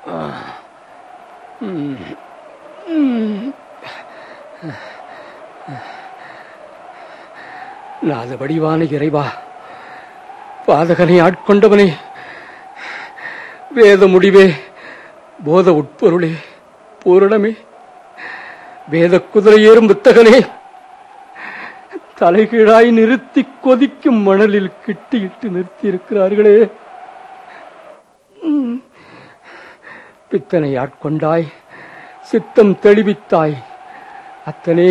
நாத வடிவான இறைவா பாதகனை ஆட்கொண்டவனே வேத முடிவே போத உட்பொருளே பூரணமே வேத குதிரை ஏறும் புத்தகனே தலைகீழாய் நிறுத்தி கொதிக்கும் மணலில் கிட்டியிட்டு நிறுத்தி இருக்கிறார்களே உம். பித்தனை ஆட்கொண்டாய் சித்தம் தெளிவித்தாய் அத்தனே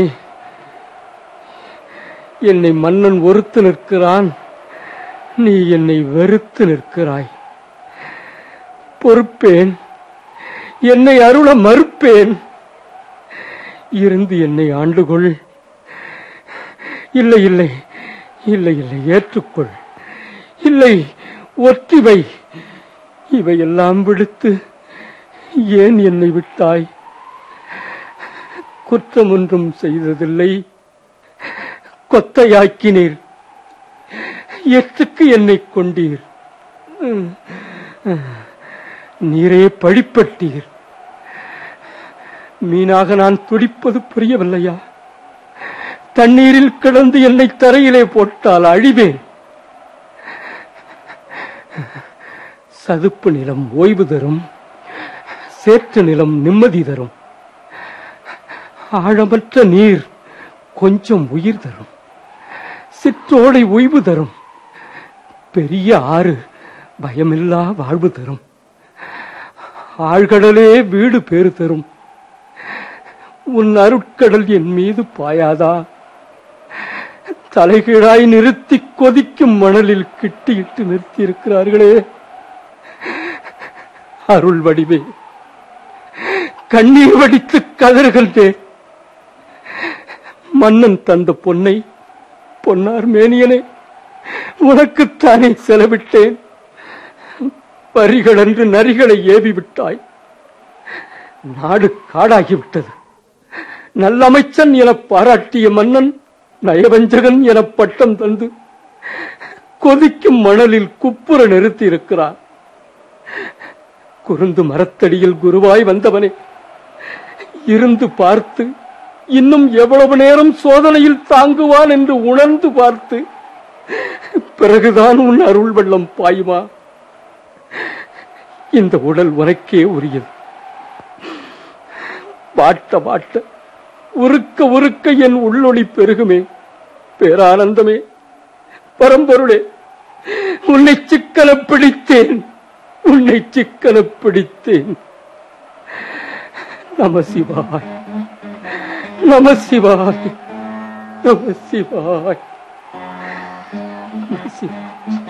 என்னை மன்னன் ஒருத்து நிற்கிறான் நீ என்னை வெறுத்து நிற்கிறாய் பொறுப்பேன் என்னை அருள மறுப்பேன் இருந்து என்னை ஆண்டுகொள் இல்லை இல்லை இல்லை இல்லை ஏற்றுக்கொள் இல்லை ஒற்றிவை இவையெல்லாம் விடுத்து ஏன் என்னை விட்டாய் குற்றம் ஒன்றும் செய்ததில்லை கொத்தையாக்கினீர் எத்துக்கு என்னை கொண்டீர் உம். நீரே பழிப்பட்டீர் மீனாக நான் துடிப்பது புரியவில்லையா தண்ணீரில் கிடந்து என்னை தரையிலே போட்டால் அழிவேன் சதுப்பு நிலம் ஓய்வு தரும் சேற்று நிலம் நிம்மதி தரும் ஆழமற்ற நீர் கொஞ்சம் உயிர் தரும் சிற்றோடை ஓய்வு தரும் பெரிய ஆறு பயமில்லா வாழ்வு தரும் ஆழ்கடலே வீடு பேறு தரும் உன் அருட்கடல் என் மீது பாயாதா தலைகீழாய் நிறுத்தி கொதிக்கும் மணலில் கிட்டியிட்டு நிறுத்தி இருக்கிறார்களே அருள் வடிவே கண்ணீர் வடித்து கதறுகின்றேன் மன்னன் தந்த பொன்னை பொன்னார் மேனியனே உனக்குத்தானே செலவிட்டேன் பரிகளன்று நரிகளை ஏவி விட்டாய் நாடு காடாகிவிட்டது நல்லமைச்சன் என பாராட்டிய மன்னன் நயவஞ்சகன் என பட்டம் தந்து கொதிக்கும் மணலில் குப்புற நிறுத்தி இருக்கிறார் குருந்து மரத்தடியில் குருவாய் வந்தவனே இருந்து பார்த்து இன்னும் எவ்வளவு நேரம் சோதனையில் தாங்குவான் என்று உணர்ந்து பார்த்து பிறகுதான் உன் அருள் வெள்ளம் பாயுமா இந்த உடல் உனக்கே உரியது வாட்ட வாட்ட உருக்க உருக்க என் உள்ளொளி பெருகுமே பேரானந்தமே பரம்பொருளே உன்னை சிக்கன பிடித்தேன் உன்னை சிக்கன பிடித்தேன் நம சிவாய் நம சிவாய் நம சிவாய் நம சிவாய்